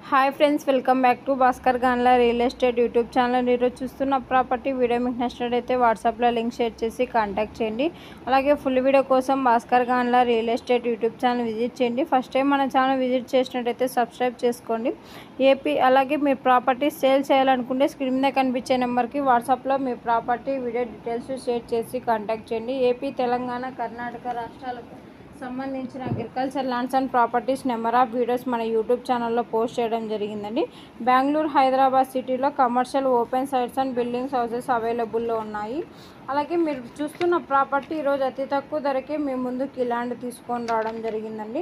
hi friends welcome back to Bhaskar Ganla real estate YouTube channel ఈరోజు చూస్తున్న property video మీకు నచ్చినట్టయితే వాట్సాప్లో లింక్ షేర్ చేసి కాంటాక్ట్ చేయండి అలాగే ఫుల్ వీడియో కోసం Bhaskar Ganla real estate YouTube channel visit చేయండి ఫస్ట్ టైం మన ఛానల్ విజిట్ చేసినట్టయితే సబ్స్క్రైబ్ చేసుకోండి ఏపీ అలాగే మీరు ప్రాపర్టీ సేల్ చేయాలనుకుంటే స్క్రీన్ మీద కనిపించే నెంబర్కి వాట్సాప్లో మీ ప్రాపర్టీ వీడియో డీటెయిల్స్ షేర్ చేసి కాంటాక్ట్ చేయండి ఏపీ తెలంగాణ కర్ణాటక రాష్ట్రాలకు సంబంధించిన agriculture lands and properties number of videos మన యూట్యూబ్ ఛానల్లో పోస్ట్ చేయడం జరిగిందండి బెంగళూరు హైదరాబాద్ సిటీలో commercial open sites and buildings houses అవైలబుల్లో ఉన్నాయి అలాగే మీరు చూస్తున్న ప్రాపర్టీ ఈరోజు అతి తక్కువ ధరకే మీ ముందుకి ల్యాండ్ తీసుకొని రావడం జరిగిందండి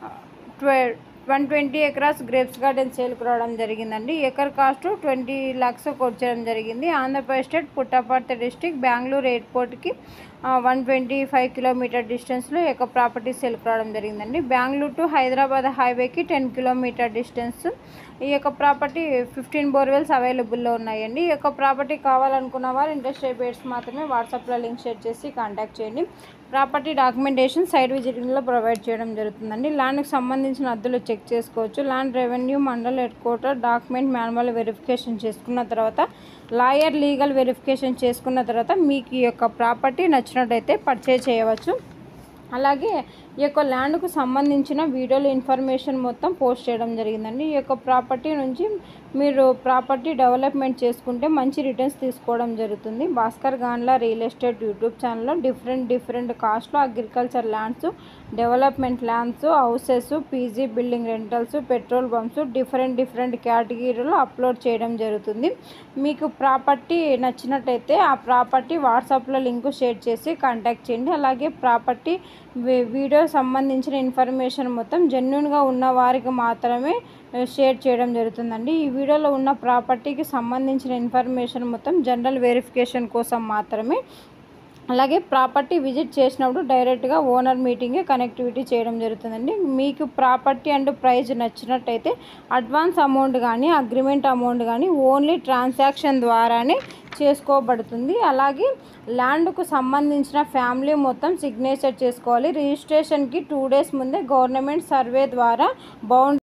ట్వె one twenty acres grapes garden సేల్కి రావడం జరిగిందండి ఎకర్ కాస్ట్ ట్వంటీ ల్యాక్స్ వచ్చేయడం జరిగింది ఆంధ్రప్రదేశ్ స్టేట్ పుట్టపర్తి డిస్టిక్ బెంగళూరు ఎయిర్పోర్ట్కి వన్ ట్వంటీ ఫైవ్ కిలోమీటర్ డిస్టెన్స్లో ఈ యొక్క ప్రాపర్టీ సేల్కి రావడం జరిగిందండి బెంగళూరు టు హైదరాబాద్ హైవేకి టెన్ కిలోమీటర్ డిస్టెన్స్ ఈ యొక్క ప్రాపర్టీ ఫిఫ్టీన్ బోర్వెల్స్ అవైలబుల్లో ఉన్నాయండి ఈ యొక్క ప్రాపర్టీ కావాలనుకున్న వారు ఇంట్రెస్ట్ పేర్స్ మాత్రమే వాట్సాప్లో లింక్ షేర్ చేసి కాంటాక్ట్ చేయండి ప్రాపర్టీ డాక్యుమెంటేషన్ సైట్ విజిటింగ్లో ప్రొవైడ్ చేయడం జరుగుతుందండి ల్యాండ్కి సంబంధించిన అద్దులు చెక్ చేసుకోవచ్చు land revenue mandal headquarter document manual verification చేసుకున్న తర్వాత లాయర్ లీగల్ వెరిఫికేషన్ చేసుకున్న తర్వాత మీకు ఈ యొక్క ప్రాపర్టీ నచ్చినట్టయితే పర్చేజ్ చేయవచ్చు అలాగే ఈ యొక్క ల్యాండ్కు సంబంధించిన వీడియోలు ఇన్ఫర్మేషన్ మొత్తం పోస్ట్ చేయడం జరిగిందండి ఈ యొక్క ప్రాపర్టీ నుంచి మీరు ప్రాపర్టీ డెవలప్మెంట్ చేసుకుంటే మంచి రిటర్న్స్ తీసుకోవడం జరుగుతుంది Bhaskar Ganla real estate YouTube ఛానల్లో డిఫరెంట్ డిఫరెంట్ కాస్ట్లో agriculture lands development lands houses PG building rentals petrol bunks different different కేటగిరీలో అప్లోడ్ చేయడం జరుగుతుంది మీకు ప్రాపర్టీ నచ్చినట్టయితే ఆ ప్రాపర్టీ వాట్సాప్లో లింక్ షేర్ చేసి కాంటాక్ట్ చేయండి అలాగే ప్రాపర్టీ వీడియో సంబంధించిన ఇన్ఫర్మేషన్ మొత్తం జెన్యున్గా ఉన్న వారికి మాత్రమే షేర్ చేయడం జరుగుతుందండి ఈ వీడియోలో ఉన్న ప్రాపర్టీకి సంబంధించిన ఇన్ఫర్మేషన్ మొత్తం జనరల్ వెరిఫికేషన్ కోసం మాత్రమే అలాగే ప్రాపర్టీ విజిట్ చేసినప్పుడు డైరెక్ట్గా ఓనర్ మీటింగే కనెక్టివిటీ చేయడం జరుగుతుందండి మీకు ప్రాపర్టీ అండ్ ప్రైజ్ నచ్చినట్టయితే అడ్వాన్స్ అమౌంట్ కానీ అగ్రిమెంట్ అమౌంట్ కానీ ఓన్లీ ట్రాన్సాక్షన్ ద్వారానే చేసుకోబడుతుంది అలాగే ల్యాండ్కు సంబంధించిన ఫ్యామిలీ మొత్తం సిగ్నేచర్ చేసుకోవాలి రిజిస్ట్రేషన్కి టూ డేస్ ముందే గవర్నమెంట్ సర్వే ద్వారా బౌండ్